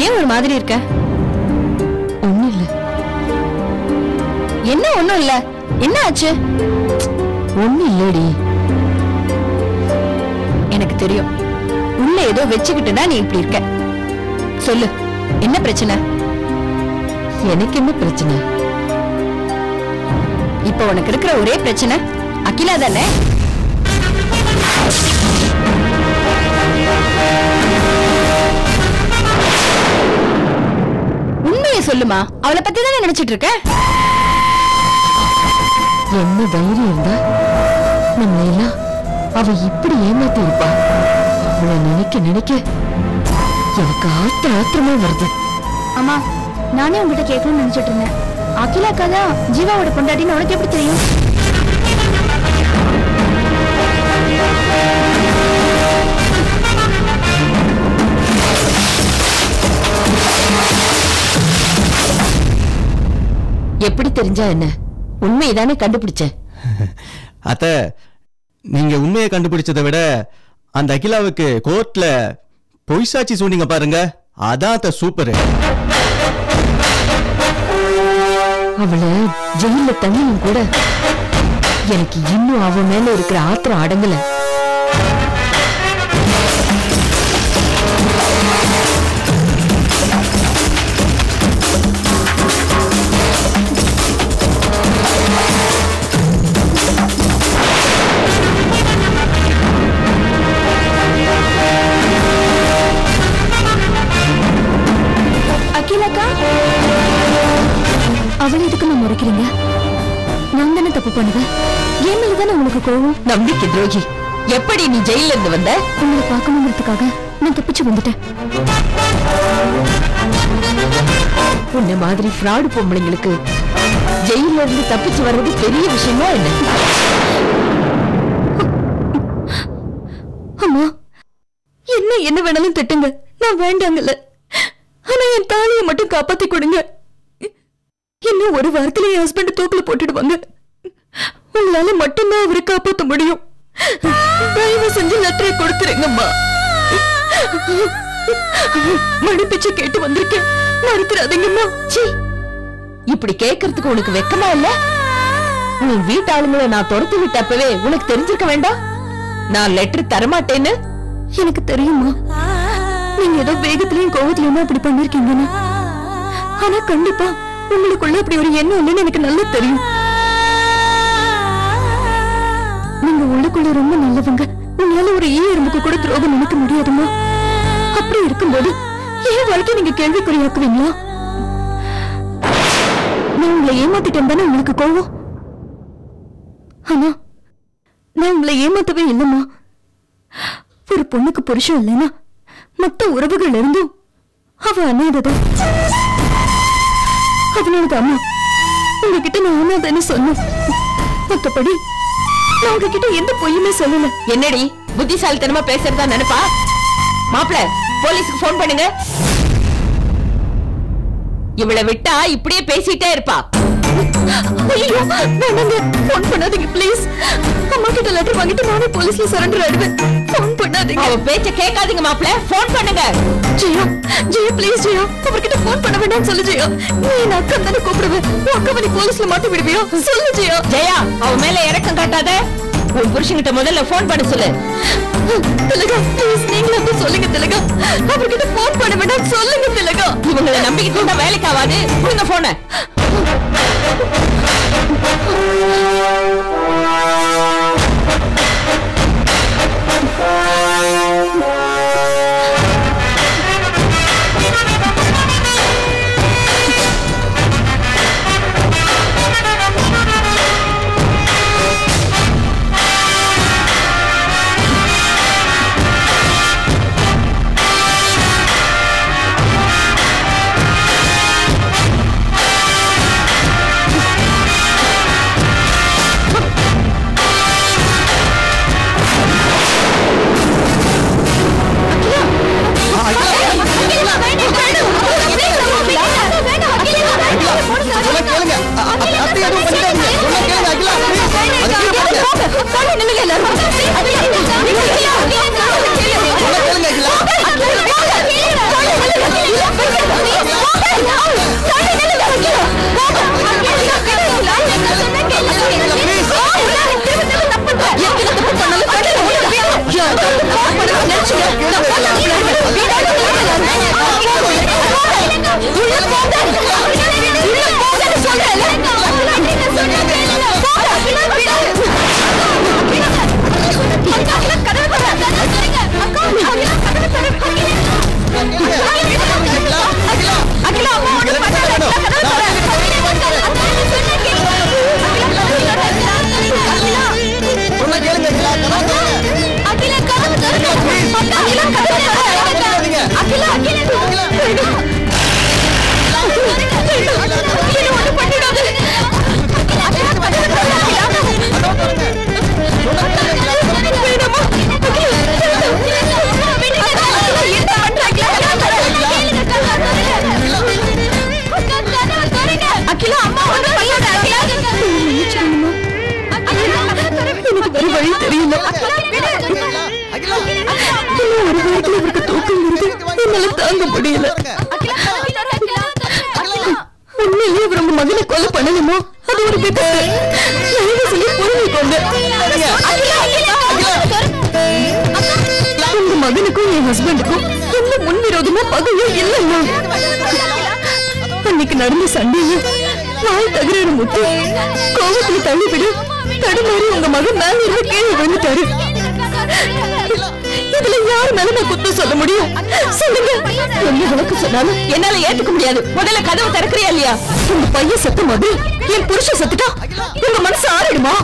ஏன் ஒரு மாதிரி இருக்க ஒண்ணும் இல்ல என்ன ஒண்ணும் இல்ல என்ன ஆச்சு ஒண்ணும் இல்லடி எனக்கு தெரியும் உள்ள ஏதோ வச்சுக்கிட்டு தான் நீ இப்படி இருக்க சொல்லு என்ன பிரச்சனை எனக்கு என்ன பிரச்சனை இப்ப உனக்கு இருக்கிற ஒரே பிரச்சனை அகிலா தானே உண்மையை சொல்லுமா அவளை பத்தி தானே நினைச்சிட்டு இருக்க என்ன தைரியம் இருந்தா நம்மளை எல்லாம் அவ இப்படி ஏமாத்தி இருப்பா அவளை நினைக்க நினைக்க எனக்கு ஆத்த ஆத்திரமா வருது அம்மா நானே உங்ககிட்ட கேட்கணும்னு நினைச்சிட்டு இருந்தேன் அகிலாக்கா தான் ஜீவாவோட பொண்டாட்டின்னு உனக்கு எப்படி தெரியும் எப்படி தெரிஞ்சா என்ன உண்மைதானே கண்டுபிடிச்சேன் அத்த நீங்க உண்மையை கண்டுபிடிச்சதை விட அந்த அகிலாவுக்கு கோர்ட்ல பொய் சாட்சி சொன்னீங்க பாருங்க அதான் அத்த சூப்பர் அவளை ஜெயில தண்ணியும் கூட எனக்கு இன்னும் அவ மேல இருக்கிற ஆத்திரம் அடங்கல அகிலாக்கா அவளை எதுக்கு நான் முறைக்கிறீங்க நான் தானே தப்பு பண்ணுவேன் ஏன் மேல தானே உங்களுக்கு கோவம் நம்பிக்கை துரோகி எப்படி நீ ஜெயில இருந்து வந்த உங்களை பார்க்கணுங்கிறதுக்காக நான் தப்பிச்சு வந்துட்டேன் உன்ன மாதிரி ஃப்ராடு பொம்பளைங்களுக்கு ஜெயில இருந்து தப்பிச்சு வர்றது பெரிய விஷயமா என்ன அம்மா என்ன என்ன வேணாலும் திட்டுங்க நான் வேண்டாங்கல்ல ஆனா என் தாலியை மட்டும் காப்பாத்தி கொடுங்க இன்னும் ஒரு வாரத்துல என் ஹஸ்பண்ட் தூக்குல போட்டுடுவாங்க உங்களால மட்டும்தான் அவரை காப்பாத்த முடியும் தயவு செஞ்சு லெட்டரை கொடுத்துருங்கம்மா மடிப்பிச்சு கேட்டு வந்திருக்கேன் மறுத்துறாதீங்கம்மா சீ இப்படி கேட்கறதுக்கு உனக்கு வெக்கமா இல்ல உன் வீட்டாளுங்களை நான் துரத்தி விட்டப்பவே உனக்கு தெரிஞ்சிருக்க வேண்டாம் நான் லெட்டர் தரமாட்டேன்னு எனக்கு தெரியுமா நீங்க ஏதோ வேகத்திலயும் கோவத்திலயுமா அப்படி பண்ணிருக்கீங்கன்னு ஆனா கண்டிப்பா உங்களுக்குள்ள அப்படி ஒரு எண்ணம் இல்லைன்னு எனக்கு நல்லா தெரியும் நீங்க உள்ளுக்குள்ள ரொம்ப நல்லவங்க உங்களால ஒரு ஈ எறும்புக்கு கூட துரோகம் நினைக்க முடியாதுமா அப்படி இருக்கும்போது ஏன் வாழ்க்கை நீங்க கேள்விக்குறியாக்குவீங்களா நான் உங்களை ஏமாத்திட்டேன் தானே உங்களுக்கு கோவம் ஆனா நான் உங்களை ஏமாத்தவே இல்லைம்மா ஒரு பொண்ணுக்கு புருஷன் இல்லைன்னா மத்த உறவுகள் இருந்தும் அவ அனாததான் அதனாலதான் அம்மா உங்ககிட்ட நான் அனாதன்னு சொன்னேன் மத்தபடி நான் உங்ககிட்ட எந்த பொய்யுமே சொல்லல என்னடி புத்திசாலித்தனமா பேசுறதா நினைப்பா மாப்பிள போலீஸ்க்கு ஃபோன் பண்ணுங்க இவளை விட்டா இப்படியே பேசிட்டே இருப்பா ஐயோ வேணாங்க ஃபோன் பண்ணாதீங்க ப்ளீஸ் அம்மா கிட்ட லெட்டர் வாங்கிட்டு நானே போலீஸ்ல சரண்டர் ஆயிடுவேன் ஃபோன் பண்ணாதீங்க அவ பேச்ச கேட்காதீங்க மாப்பிள ஃபோன் பண்ணுங்க ஜெயா ஜெயா ப்ளீஸ் ஜெயா அவர்கிட்ட ஃபோன் பண்ண வேண்டாம்னு சொல்லு ஜெயா நீ என் அக்கா தானே கூப்பிடுவேன் உன் அக்காவை நீ போலீஸ்ல மாட்டி விடுவியோ சொல்லு ஜெயா ஜெயா அவ மேல இறக்கம் காட்டாத உன் புருஷன்கிட்ட முதல்ல ஃபோன் பண்ண சொல்லு திலகா ப்ளீஸ் நீங்களே வந்து சொல்லுங்க திலகா அவர்கிட்ட ஃபோன் பண்ண வேண்டாம் சொல்லுங்க திலகா இவங்களை நம்பிக்கிட்டு இருந்தா வேலைக்கு ஆகாது கொடுங்க போன முடியல இன்னும் ஒரு வாரத்துல இவருக்கு தூக்கம் வருது என்னால தாங்க முடியல உண்மையிலேயே இவர் உங்க மகனை கொலை பண்ணணுமோ அது ஒரு விபத்து தயவு சொல்லி புரிஞ்சுக்கோங்க உங்க மகனுக்கும் என் ஹஸ்பண்டுக்கும் எந்த முன்விரோதமோ பகையோ இல்லையா அன்னைக்கு நடந்த சண்டையில வாய் தகராறு முத்து கோவத்துல தள்ளிவிடு தடுமாறி உங்க மகன் மேல இருந்து கீழே விழுந்துட்டாரு இதுல யார் மேல நான் குத்தம் சொல்ல முடியும் சொல்லுங்க என்ன வழக்கு சொன்னாலும் என்னால ஏத்துக்க முடியாது முதல்ல கதவை திறக்கறியா இல்லையா உங்க பையன் செத்தும் போது என் புருஷன் செத்துட்டா உங்க மனசு ஆறிடுமா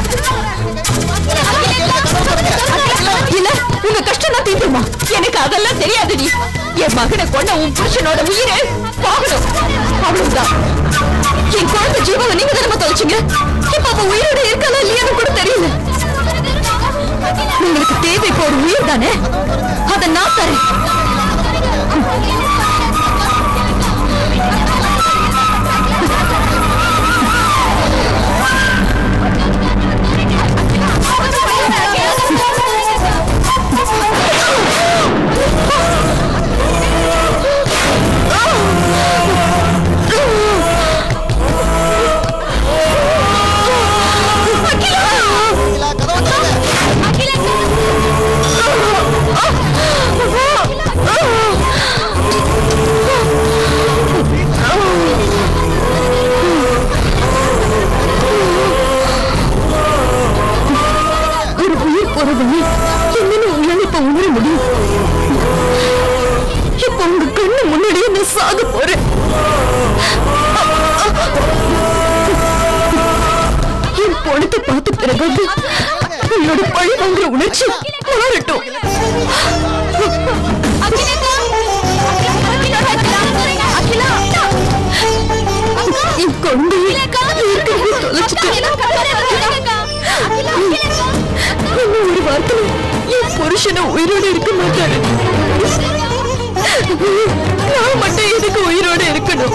இல்ல உங்க கஷ்டம் தான் தீர்ந்துருமா எனக்கு அதெல்லாம் தெரியாதுடி என் மகனை கொண்ட உன் புருஷனோட உயிரை போகணும் அவ்வளவுதான் என் குழந்தை ஜீவாவை நீங்க தானே தொலைச்சிங்க இப்ப அவ உயிரோட இருக்காளா இல்லையான்னு கூட தெரியல உங்களுக்கு தேவை இப்போ ஒரு உயிர் தானே அதை நான் தரேன் ஒரு உயிர் போறதுன்னு என்னன்னு உங்களால இப்ப உணர முடியும் இப்ப உங்க கண்ணு முன்னாடியே நான் சாக போறேன் என் பணத்தை பார்த்த பிறகு உங்களோட பழி வாங்குற உணர்ச்சி மாறட்டும் என் குழந்தையை ஏற்கனவே தொலைச்சிட்டேன் இன்னும் ஒரு வாரத்துல என் புருஷனை உயிரோட இருக்க மாட்டாரு நான் மட்டும் எதுக்கு உயிரோட இருக்கணும்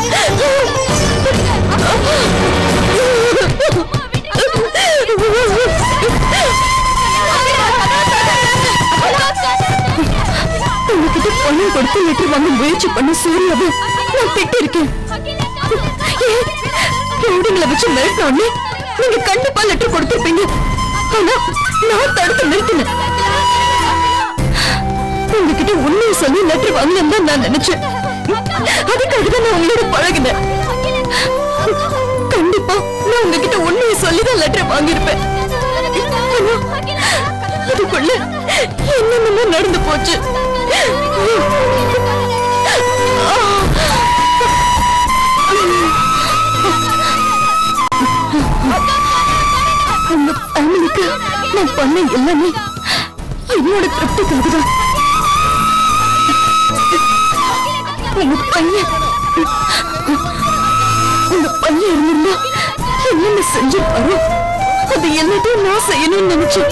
உங்ககிட்ட பணம் கொடுத்து லெட்டர் வாங்க முயற்சி பண்ண சூர்யாவை நான் திட்டிருக்கேன் ஏன்? ரவுடிங்களை வச்சு மிரட்டோன்னே நீங்க கண்டிப்பா லெட்டர் கொடுத்திருப்பீங்க ஆனா நான் தடுத்து நிறுத்தினேன் உங்ககிட்ட உண்மையை சொல்லி லெட்டர் வாங்கலாம் தான் நான் நினைச்சேன் அதுக்காக தான் நான் உங்களோட பழகினேன் கண்டிப்பா நான் உங்ககிட்ட உண்மையை சொல்லி தான் லெட்டர் வாங்கியிருப்பேன் ஆனா, அதுக்குள்ள என்னென்னமோ நடந்து போச்சு அந்த ஃபேமிலிக்கு நான் பண்ண எல்லாமே என்னோட திருப்திக்காக தான் உங்க பையன் உங்க பையன் இருந்திருந்தா என்னென்ன செஞ்சிருப்பாரோ அது எல்லாத்தையும் நான் செய்யணும்னு நினைச்சேன்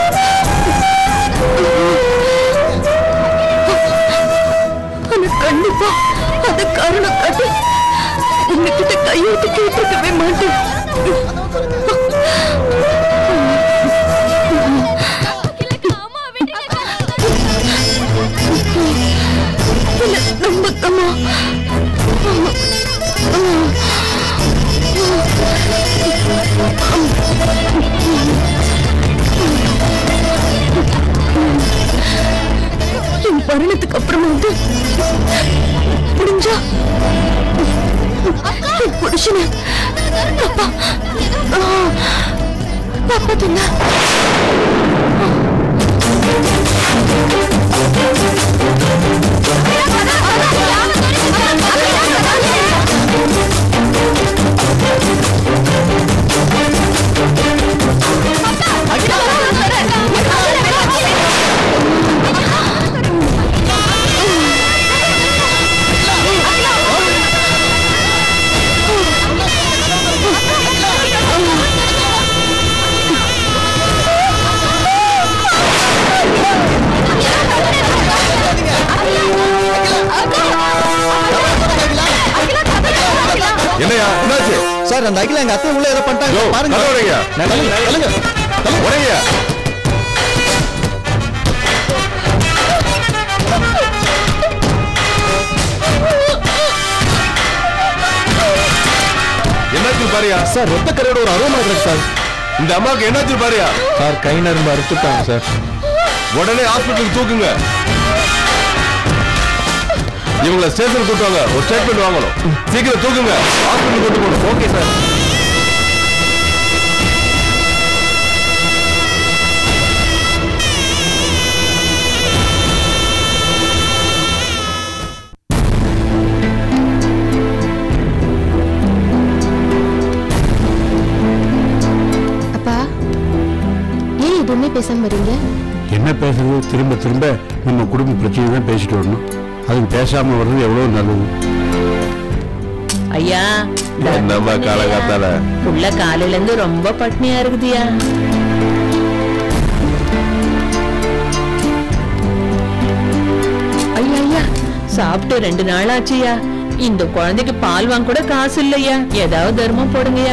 ஆனா கண்டிப்பா அத காரணம் காட்டி உங்ககிட்ட கையெழுத்து கேட்டிருக்கவே மாட்டேன் இல்ல நம்பக்கமா என் பரணத்துக்கு அப்புறமா வந்து முடிஞ்சா என் புருஷனை அப்பா அப்பா சொன்ன என்னையா என்னாச்சு சார் அந்த அகில எங்க அத்தை உள்ள ஏதோ பண்ணிட்டாங்க யோ, பாருங்க கதவு உடைங்க. தள்ளுங்க, தள்ளுங்க. உடைங்க சார் ரத்த கரையோட ஒரு அருவமா இருக்கு சார் இந்த அம்மாவுக்கு என்னாச்சு பாரியா சார் கை நரம்பு அறுத்துட்டாங்க சார் உடனே ஹாஸ்பிட்டலுக்கு தூக்குங்க இவங்கள ஸ்டேஷன் கூட்டு வாங்க ஒரு ஸ்டேட்மெண்ட் வாங்கணும் சீக்கிரம் தூக்குங்க ஹாஸ்பிட்டல் கூட்டு போகணும் ஓகே சார் அப்பா ஏன் எதுவுமே பேசாம வரீங்க என்ன பேசுறது திரும்ப திரும்ப நம்ம குடும்ப பிரச்சனை தான் பேசிட்டு வரணும் அதுக்கு பேசாம வர்றது எவ்வளவு நல்லது ஐயா என்னம்மா காலங்காத்தால புள்ள காலையில இருந்து ரொம்ப பட்னியா இருக்குதுயா ஐயா ஐயா சாப்பிட்டு ரெண்டு நாள் ஆச்சுயா இந்த குழந்தைக்கு பால் வாங்க கூட காசு இல்லையா ஏதாவது தர்மம் போடுங்கய்யா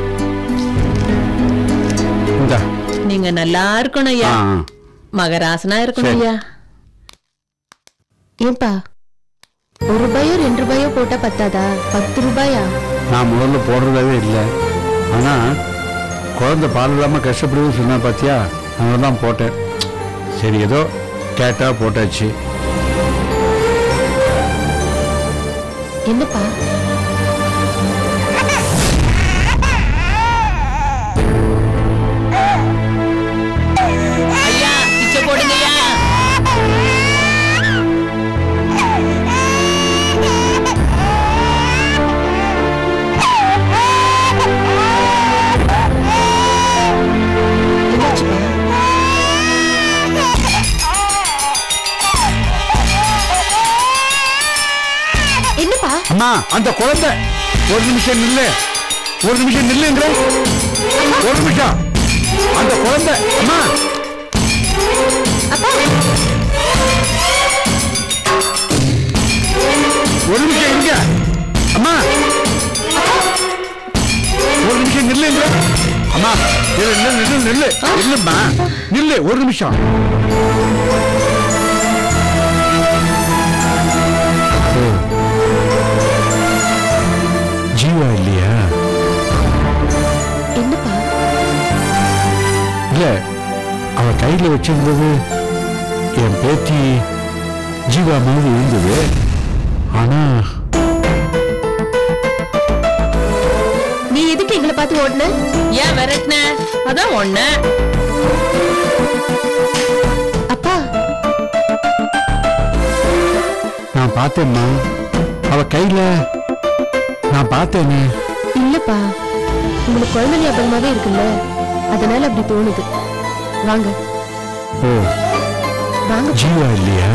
இந்தா நீங்க நல்லா இருக்கணும் ஐயா ஆ, ஆ. மகராசனா இருக்கணும் சரி. ஐயா ஏன்பா ஒரு ரூபாயோ ரெண்டு ரூபாயோ போட்டா பத்தாதா பத்து ரூபாயா நான் முதல்ல போடுறதாவே இல்லை ஆனா குழந்தை பால் இல்லாம கஷ்டப்படுதுன்னு சொன்னா பாத்தியா அதனால தான் போட்டேன் சரி ஏதோ கேட்டா போட்டாச்சு என்னப்பா ஐயா பிச்சை போடுங்கய்யா என்னாச்சுப்பா என்னப்பா அம்மா அந்த குழந்தை ஒரு நிமிஷம் நில்லு ஒரு நிமிஷம் நில்லுங்கிற ஒரு நிமிஷம் அந்த குழந்தை அம்மா அப்பா ஒரு நிமிஷம் இருங்க அம்மா ஒரு நிமிஷம் நில்லுங்கிற அம்மா நில்லு நில்லு நில்லு நில்லு நில்லும்மா நில்லு ஒரு நிமிஷம் ஓ. ஜீவா இல்லையா என்னப்பா இல்ல அவ கையில வச்சிருந்தது என் பேத்தி ஜீவா மாதிரி இருந்தது ஆனா நீ எதுக்கு எங்களை பார்த்து ஓடுன ஏன் விரட்டின அதான் ஒண்ணு அப்பா நான் பார்த்தேம்மா அவ கையில நான் பார்த்தேனே இல்லப்பா உங்களுக்கு குழந்தை ஞாபகமாவே இருக்குல்ல அதனால அப்படி தோணுது வாங்க ஓ வாங்க ஜீவா இல்லையா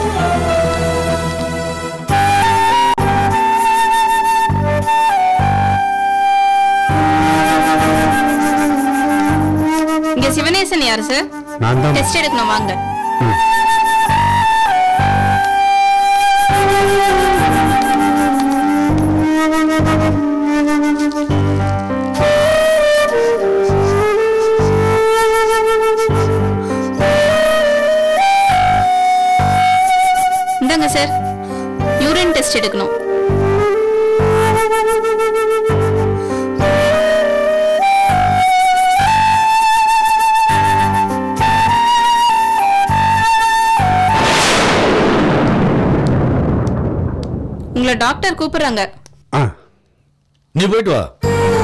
இங்க சிவனேசன் யாரு சார் நான் தான் டெஸ்ட் எடுக்கணும் வாங்க இந்தாங்க சார் யூரின் டெஸ்ட் எடுக்கணும் உங்களை டாக்டர் கூப்பிடுறாங்க ஆ நீ போயிட்டு வா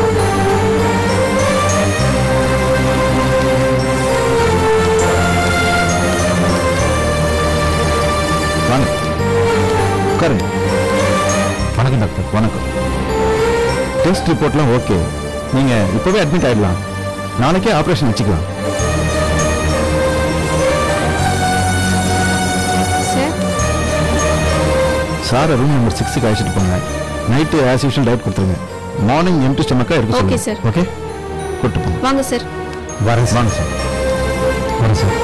வாங்க உட்காருங்க வணக்கம் டாக்டர் வணக்கம் டெஸ்ட் ரிப்போர்ட்லாம் ஓகே நீங்க இப்பவே அட்மிட் ஆயிடலாம் நாளைக்கே ஆபரேஷன் வச்சுக்கலாம் சார் சாரை ரூம் நம்பர் சிக்ஸுக்கு அழைச்சிட்டு போங்க நைட்டு ஆஸ் யூஷுவல் டயட் கொடுத்துருங்க மார்னிங் எம்டி ஸ்டமக்கா இருக்க Okay, சொல்லுங்க sir. ஓகே கூட்டு போங்க வாங்க சார் வரேன் வாங்க சார் வரேன் சார்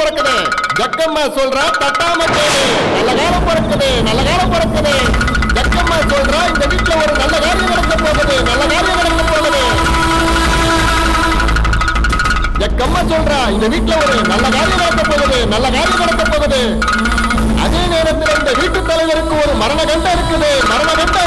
பிறக்குது ஜக்கம்மா சொல்றா தட்டாம கேளு நல்ல காலம் பிறக்குது நல்ல காலம் பிறக்குது ஜக்கம்மா சொல்றா இந்த வீட்டுல ஒரு நல்ல காரியம் நடக்க போகுது நல்ல காரியம் நடக்க போகுது ஜக்கம்மா சொல்றா இந்த வீட்டுல ஒரு நல்ல காரியம் நடக்க போகுது நல்ல காரியம் நடக்க போகுது அதே நேரத்தில் இந்த வீட்டு தலைவருக்கு ஒரு மரண கண்டம் இருக்குது மரண கண்டம்